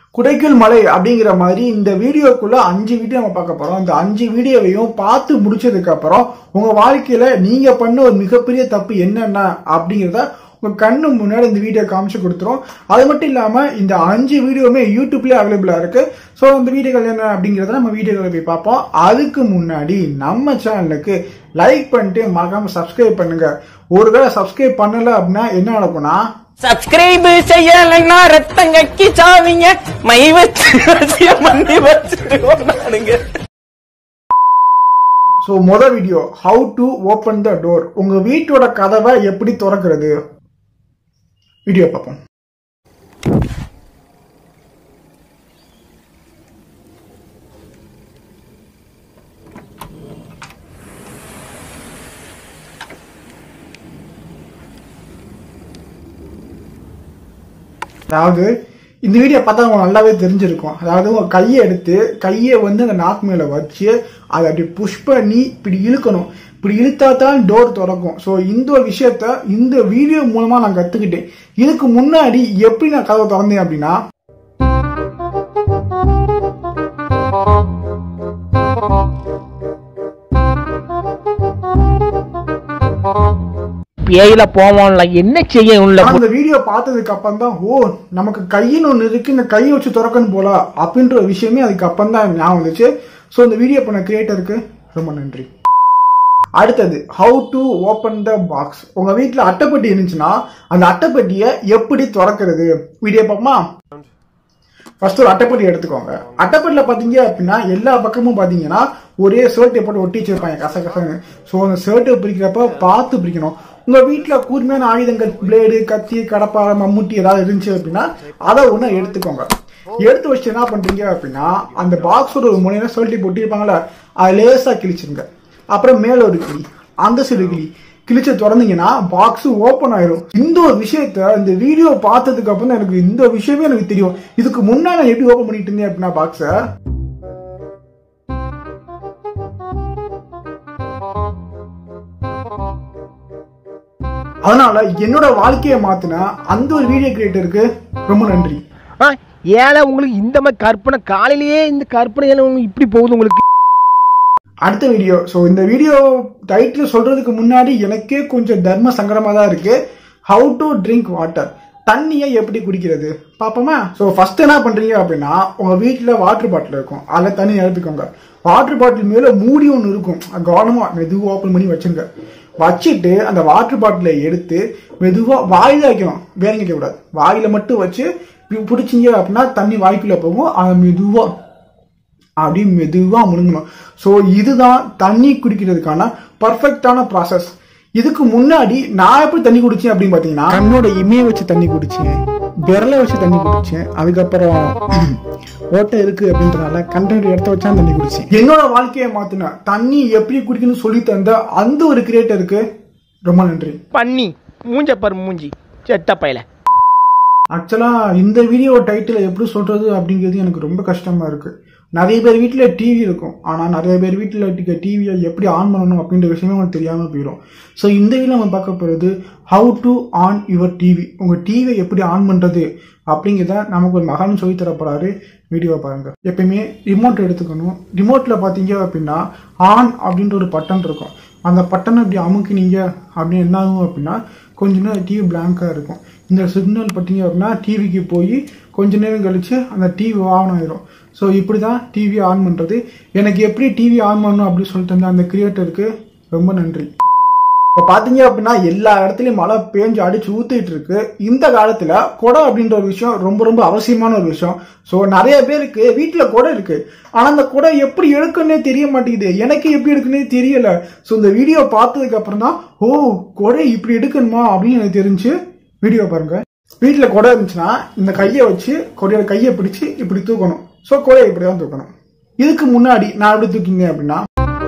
குடைக்குள் மலை அப்படிங்கிற மாதிரி இந்த வீடியோக்குள்ள அஞ்சு வீடியோ நம்ம பார்க்க போறோம் இந்த அஞ்சு வீடியோவையும் பார்த்து முடிச்சதுக்கு அப்புறம் உங்க வாழ்க்கையில நீங்க பண்ண ஒரு மிகப்பெரிய தப்பு என்னென்ன அப்படிங்கிறத உங்க கண்ணு முன்னாடி இந்த வீடியோ காமிச்சு கொடுத்துரும் அது மட்டும் இல்லாம இந்த அஞ்சு வீடியோவுமே யூடியூப்லயே அவைலபிளா இருக்கு ஸோ அந்த வீடியோகள் என்ன அப்படிங்கறத நம்ம வீடியோக்களை போய் பார்ப்போம் அதுக்கு முன்னாடி நம்ம சேனலுக்கு லைக் பண்ணிட்டு மறக்காம சப்ஸ்கிரைப் பண்ணுங்க ஒருவேளை சப்ஸ்கிரைப் பண்ணல அப்படின்னா என்ன நடக்கும்னா சப்ஸ்கிரைப் செய்யலைன்னா ரத்தம் கக்கி சாவிங்க மை வச்சு வசிய பண்ணி வச்சிருவோம் நானுங்க ஸோ மொதல் video how to open the door உங்க வீட்டோட கதவை எப்படி திறக்கிறது வீடியோ பார்ப்போம் அதாவது இந்த வீடியோ பார்த்தா உங்களுக்கு நல்லாவே தெரிஞ்சிருக்கும் அதாவது உங்க கையை எடுத்து கையை வந்து அந்த நாக்கு மேல வச்சு அதை அப்படி புஷ் பண்ணி இப்படி இழுக்கணும் இப்படி இழுத்தா தான் டோர் திறக்கும் ஸோ இந்த ஒரு விஷயத்த இந்த வீடியோ மூலமா நான் கத்துக்கிட்டேன் இதுக்கு முன்னாடி எப்படி நான் கதவை திறந்தேன் அப்படின்னா பேயில போவோம்ல என்ன செய்ய உள்ள நான் இந்த வீடியோ பார்த்ததுக்கு அப்புறம் தான் ஓ நமக்கு கையின்னு ஒன்று இருக்கு இந்த கையை வச்சு திறக்கணும் போல அப்படின்ற ஒரு விஷயமே அதுக்கு அப்புறம் தான் எனக்கு ஞாபகம் வந்துச்சு ஸோ இந்த வீடியோ பண்ண கிரியேட்டருக்கு ரொம்ப நன்றி அடுத்தது how to open the box உங்க வீட்டில் அட்டைப்பெட்டி இருந்துச்சுன்னா அந்த அட்டைப்பெட்டியை எப்படி திறக்கிறது வீடியோ பார்ப்போமா ஃபர்ஸ்ட் ஒரு அட்டைப்பெட்டி எடுத்துக்கோங்க அட்டைப்பெட்டியில் பார்த்தீங்க அப்படின்னா எல்லா பக்கமும் பார்த்தீங்கன்னா ஒரே ஷர்ட்டை போட்டு ஒட்டி வச்சிருப்பாங்க கச கசன்னு ஸோ அந்த ஷர்ட்டை பிரிக்கிறப்ப பார்த்து பிரிக்கணும் உங்க வீட்டில் கூர்மையான ஆயுதங்கள் பிளேடு கத்தி கடப்பாறை மம்முட்டி ஏதாவது இருந்துச்சு அப்படின்னா அதை ஒன்று எடுத்துக்கோங்க எடுத்து வச்சு என்ன பண்றீங்க அப்படின்னா அந்த பாக்ஸோட ஒரு முனையில ஷர்ட்டை போட்டிருப்பாங்களே அதை லேசா கிழிச்சிருங்க அப்புறம் மேல ஒரு கிளி அந்த சைடு கிளி கிழிச்சு திறந்தீங்கன்னா பாக்ஸ் ஓப்பன் ஆயிரும் இந்த ஒரு விஷயத்த இந்த வீடியோ பார்த்ததுக்கு அப்புறம் தான் எனக்கு இந்த விஷயமே எனக்கு தெரியும் இதுக்கு முன்னாடி நான் எப்படி ஓப்பன் பண்ணிட்டு இருந்தேன் அப்படின்னா பாக்ஸை அதனால என்னோட வாழ்க்கையை மாத்தின அந்த ஒரு வீடியோ கிரியேட்டருக்கு ரொம்ப நன்றி ஏழை உங்களுக்கு இந்த மாதிரி கற்பனை காலையிலேயே இந்த கற்பனை ஏழை உங்களுக்கு இப்படி போகுது உங்களுக்கு அடுத்த வீடியோ ஸோ இந்த வீடியோ டைட்டில் சொல்றதுக்கு முன்னாடி எனக்கே கொஞ்சம் தர்ம சங்கடமா தான் இருக்கு ஹவு டு ட்ரிங்க் வாட்டர் தண்ணியை எப்படி குடிக்கிறது பார்ப்போமா ஸோ ஃபர்ஸ்ட் என்ன பண்றீங்க அப்படின்னா உங்க வீட்டில் வாட்டர் பாட்டில் இருக்கும் அதில் தண்ணி நிரப்பிக்கோங்க வாட்டர் பாட்டில் மேல மூடி ஒன்று இருக்கும் கவனமா மெதுவாக ஓப்பன் பண்ணி வச்சுருங்க வச்சுட்டு அந்த வாட்டர் பாட்டிலை எடுத்து மெதுவாக வாயில் வைக்கணும் வேற வைக்க கூடாது வாயில மட்டும் வச்சு பி- பிடிச்சீங்க அப்படின்னா தண்ணி வாய்க்குள்ள போகும் அதை மெதுவாக அப்படி மெதுவா முழுங்கணும் ஸோ இதுதான் தண்ணி குடிக்கிறதுக்கான பர்ஃபெக்டான ப்ராசஸ் இதுக்கு முன்னாடி நான் எப்படி தண்ணி குடிச்சேன் அப்படின்னு பார்த்தீங்கன்னா கண்ணோட இமையை வச்சு தண்ணி குடிச்சேன் விரலை வச்சு தண்ணி குடிச்சேன் அதுக்கப்புறம் ஓட்டை இருக்கு அப்படின்றனால கண்டென்ட் இடத்த வச்சா தண்ணி குடிச்சேன் என்னோட வாழ்க்கையை மாத்தின தண்ணி எப்படி குடிக்கணும்னு சொல்லி தந்த அந்த ஒரு கிரியேட்டருக்கு ரொம்ப நன்றி பண்ணி மூஞ்ச பாரு மூஞ்சி செட்ட பையல ஆக்சுவலா இந்த வீடியோ டைட்டில் எப்படி சொல்றது அப்படிங்கிறது எனக்கு ரொம்ப கஷ்டமா இருக்கு நிறைய பேர் வீட்டில் டிவி இருக்கும் ஆனால் நிறைய பேர் வீட்டில் இருக்க டிவியை எப்படி ஆன் பண்ணணும் அப்படின்ற விஷயமே உங்களுக்கு தெரியாமல் போயிடும் ஸோ இந்த வீடியோ நம்ம பார்க்க போகிறது how to on your TV உங்கள் டிவியை எப்படி ஆன் பண்ணுறது அப்படிங்கிறத நமக்கு ஒரு மகன் சொல்லி தரப்போறாரு வீடியோவை பாருங்க எப்பயுமே ரிமோட் எடுத்துக்கணும் ரிமோட்டில் பார்த்தீங்க அப்படின்னா ஆன் அப்படின்ற ஒரு பட்டன் இருக்கும் அந்த பட்டனை இப்படி அமுக்கினீங்க அப்படின்னு என்ன ஆகும் அப்படின்னா கொஞ்ச நேரம் டிவி பிளாங்காக இருக்கும் இந்த சிக்னல் பார்த்தீங்க அப்படின்னா டிவிக்கு போய் கொஞ்ச நேரம் கழிச்சு அந்த டிவி ஆன் ஆயிரும் ஸோ இப்படி தான் டிவி ஆன் பண்ணுறது எனக்கு எப்படி டிவி ஆன் பண்ணணும் அப்படின்னு சொல்லிட்டு இருந்த அந்த கிரியேட்டருக்கு ரொம்ப நன்றி இப்போ பார்த்தீங்க அப்படின்னா எல்லா இடத்துலையும் மழை பேஞ்சு அடிச்சு ஊத்திட்டு இருக்கு இந்த காலத்துல குடம் அப்படின்ற ஒரு விஷயம் ரொம்ப ரொம்ப அவசியமான ஒரு விஷயம் ஸோ நிறைய பேருக்கு வீட்டில் குடம் இருக்கு ஆனா அந்த குடம் எப்படி எடுக்கணும்னே தெரிய மாட்டேங்குது எனக்கு எப்படி எடுக்கணும்னே தெரியல ஸோ இந்த வீடியோ பார்த்ததுக்கு அப்புறம் தான் ஓ குடை இப்படி எடுக்கணுமா அப்படின்னு எனக்கு தெரிஞ்சு வீடியோ பாருங்க வீட்டில் குடம் இருந்துச்சுன்னா இந்த கையை வச்சு கொடையோட கையை பிடிச்சு இப்படி தூக்கணும் ஸோ கொடையை இப்படி தான் தூக்கணும் இதுக்கு முன்னாடி நான் எப்படி தூக்கிங்க அப்படின்னா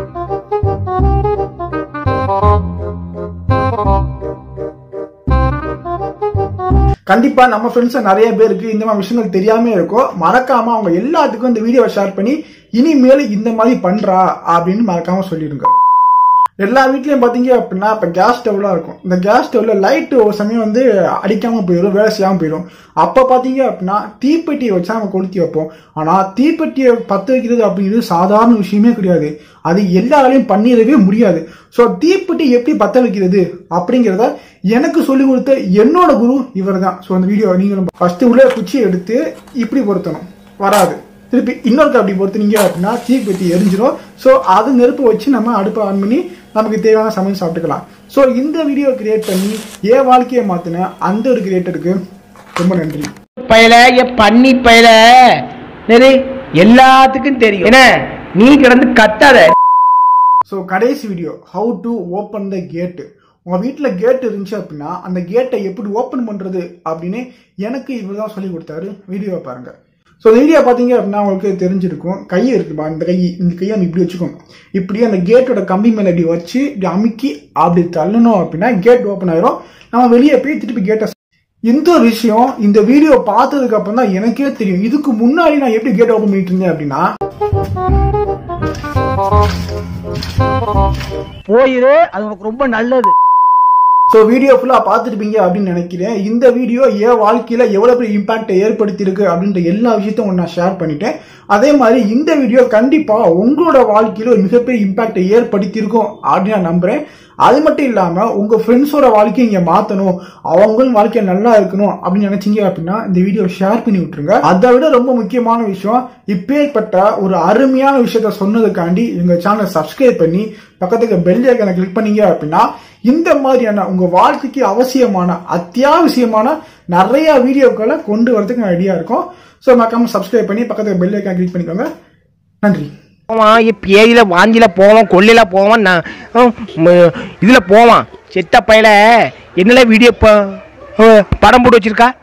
கண்டிப்பா நம்ம ஃப்ரெண்ட்ஸ் நிறைய பேருக்கு இந்த மாதிரி விஷயங்கள் தெரியாம இருக்கும் மறக்காம அவங்க எல்லாத்துக்கும் இந்த வீடியோவை ஷேர் பண்ணி இனிமேல் இந்த மாதிரி பண்றா அப்படின்னு மறக்காம சொல்லிடுங்க எல்லா வீட்லயும் பாத்தீங்க அப்படின்னா இப்ப கேஸ் ஸ்டவ்லாம் இருக்கும் இந்த கேஸ் ஸ்டவ்ல லைட் ஒரு சமயம் வந்து அடிக்காம போயிடும் வேலை செய்யாம போயிடும் அப்ப பாத்தீங்க அப்படின்னா தீப்பெட்டியை வச்சா நம்ம கொளுத்தி வைப்போம் ஆனா தீப்பெட்டியை பத்த வைக்கிறது அப்படிங்கிறது சாதாரண விஷயமே கிடையாது அது எல்லாராலையும் பண்ணிடவே முடியாது ஸோ தீப்பெட்டி எப்படி பத்த வைக்கிறது அப்படிங்கிறத எனக்கு சொல்லி கொடுத்த என்னோட குரு இவர் தான் ஸோ அந்த வீடியோ நீங்களும் ஃபர்ஸ்ட் உள்ள குச்சியை எடுத்து இப்படி பொருத்தணும் வராது திருப்பி இன்னொருக்கு அப்படி பொறுத்துனீங்க அப்படின்னா தீப்பெட்டி எரிஞ்சிடும் ஸோ அது நெருப்பு வச்சு நம்ம அடுப்பை ஆன் பண்ணி நமக்கு தேவையான சமையல் சாப்பிட்டுக்கலாம் ஸோ இந்த வீடியோ கிரியேட் பண்ணி என் வாழ்க்கையை மாற்றின அந்த ஒரு கிரியேட்டருக்கு ரொம்ப நன்றி பயல எ பண்ணி பயல என்னது எல்லாத்துக்கும் தெரியும் என்ன நீ கிடந்து கத்தாத ஸோ கடைசி video how to open the gate உங்கள் வீட்டில் கேட் இருந்துச்சு அப்படின்னா அந்த கேட்டை எப்படி ஓப்பன் பண்ணுறது அப்படின்னு எனக்கு இவர் தான் சொல்லி கொடுத்தாரு வீடியோவை பாருங்கள் ஸோ இந்த வீடியோ பார்த்தீங்க அப்படின்னா உங்களுக்கு தெரிஞ்சிருக்கும் கை இருக்குப்பா இந்த கை இந்த கையை நம்ம இப்படி வச்சுக்கோங்க இப்படி அந்த கேட்டோட கம்பி மேலே இப்படி வச்சு இப்படி அமுக்கி அப்படி தள்ளணும் அப்படின்னா கேட் ஓப்பன் ஆயிரும் நம்ம வெளியே போய் திருப்பி கேட்டை இந்த ஒரு விஷயம் இந்த வீடியோ பார்த்ததுக்கு அப்புறம் தான் எனக்கே தெரியும் இதுக்கு முன்னாடி நான் எப்படி கேட் ஓப்பன் பண்ணிட்டு இருந்தேன் அப்படின்னா போயிரு அது உனக்கு ரொம்ப நல்லது ஸோ வீடியோ ஃபுல்லாக பார்த்துருப்பீங்க அப்படின்னு நினைக்கிறேன் இந்த வீடியோ என் வாழ்க்கையில் எவ்வளோ பெரிய இம்பாக்டை ஏற்படுத்தியிருக்கு அப்படின்ற எல்லா விஷயத்தையும் நான் ஷேர் பண்ணிட்டேன் அதே மாதிரி இந்த வீடியோ கண்டிப்பாக உங்களோட வாழ்க்கையில் ஒரு மிகப்பெரிய இம்பாக்டை ஏற்படுத்தியிருக்கும் அப்படின்னு நான் நம்புகிறேன் அது மட்டும் இல்லாமல் உங்கள் ஃப்ரெண்ட்ஸோட வாழ்க்கையை நீங்கள் மாற்றணும் அவங்களும் வாழ்க்கை நல்லா இருக்கணும் அப்படின்னு நினைச்சீங்க அப்படின்னா இந்த வீடியோ ஷேர் பண்ணி விட்டுருங்க அதை விட ரொம்ப முக்கியமான விஷயம் இப்பேற்பட்ட ஒரு அருமையான விஷயத்த சொன்னதுக்காண்டி எங்கள் சேனலை சப்ஸ்கிரைப் பண்ணி பக்கத்துக்கு பெல் ஐக்கனை கிளிக் பண்ணீங்க அப்படின்னா இந்த மாதிரியான உங்க வாழ்க்கைக்கு அவசியமான அத்தியாவசியமான நிறைய வீடியோக்களை கொண்டு வரதுக்கு ரெடியா இருக்கும் ஸோ மறக்காம சப்ஸ்கிரைப் பண்ணி பக்கத்துக்கு பெல் ஐக்கனை கிளிக் பண்ணிக்கோங்க நன்றி போவான் பேதியில வாந்தியில போவான் கொள்ளையில போவான் நான் ஹம், ம- இதுல போவான் செத்த பையல என்னல வீடியோ படம் போட்டு வச்சிருக்கா